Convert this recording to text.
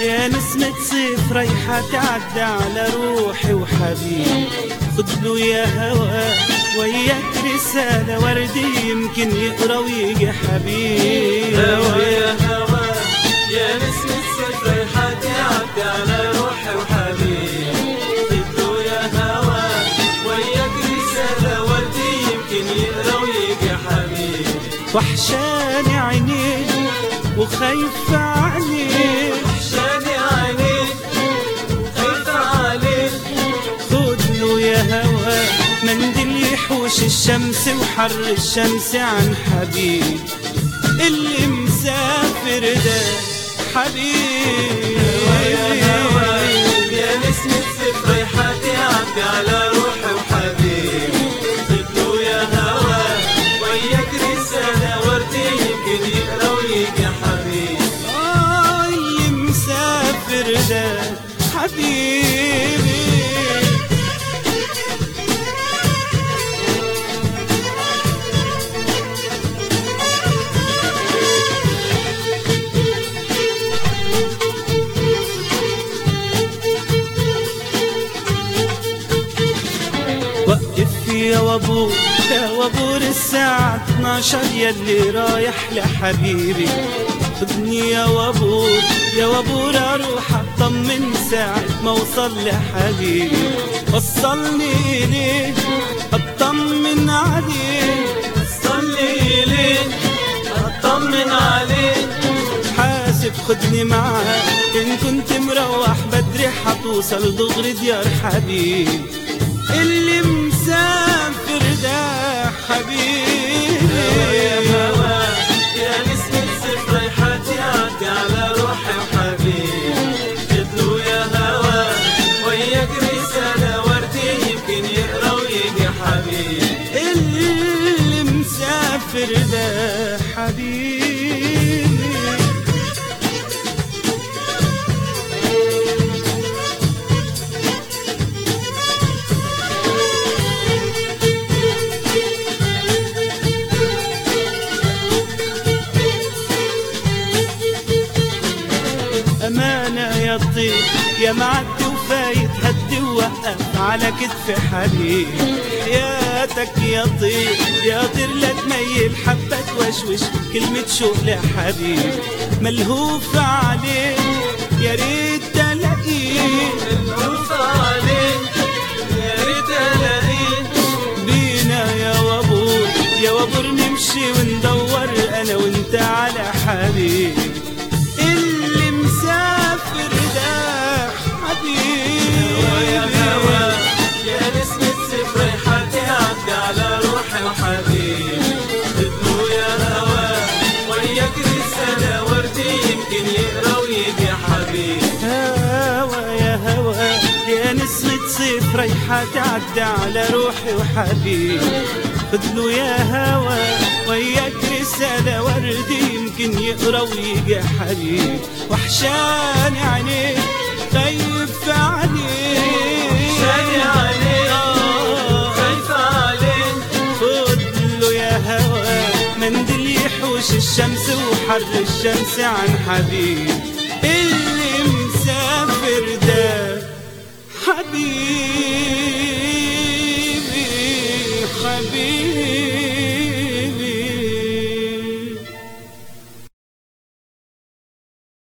يا نسمة صيف رايحة تعدى على روحي وحبيبي خد له يا هوا وياك رسالة وردي يمكن يقرا ويجي حبيبي هوا يا هوا يا نسمة صيف رايحة تعدي على روحي وحبيبي خدوا يا هوا وياك رسالة وردي يمكن يقرا ويجي حبيبي وحشاني عينيك وخايف عليك وحشاني عينيك خايفة عليك خد له يا هوا منديل يحوش الشمس وحر الشمس عن حبيب اللي مسافر ده حبيب يا هوا يا نسمة صيف رايحة تعدي على روحي وحبيبي خدوا يا هوا وياك رسالة وردي يمكن يقرا ويجي حبيبي آه اللي مسافر ده حبيبي وقف يا وابور يا وابور الساعة 12 يلي رايح لحبيبي خدني يا وابور يا وابور اروح اطمن ساعة ما اوصل لحبيبي وصلني اليه اطمن عليه صلي ليك اطمن عليك حاسب خدني معاك ان كنت مروح بدري حتوصل دغري ديار حبيبي اللي مسافر ده حبيبي يا هوا يا نسمة صيف رايحة تعدي على روحي وحبيبي خدوا يا هوا وياك رسالة وردي يمكن يقرا ويجي حبيبي اللي مسافر ده حبيبي أمانة يا طيب يا معدي وفايت هدي ووقف على كتف حبيب حياتك يا طيب يا طير لا تميل حبة توشوش كلمة شوق لحبيب ملهوف عليك يا ريت تلاقيك الوف عليك يا ريت الاقيك بينا يا وابور يا وابور نمشي وندور انا وانت على حبيب اللي مسافر ده يا هوا حبيبي يا نسمة صيف رايحة تعدي على روحي وحبيبي خدوا يا هوا وياك رسالة وردي يمكن يقرا ويجي حبيبي هوا يا هوا يا نسمة صيف رايحة تعدى على روحي وحبيبي خدلو يا هوا وياك رسالة وردي يمكن يقرا ويجي حبيب وحشاني عينيك خايف عليك شاني عليك آه. خايفة عليك خدله يا هوا منديل يحوش الشمس وحر الشمس عن حبيب اللي مسافر ده حبيبي حبيبي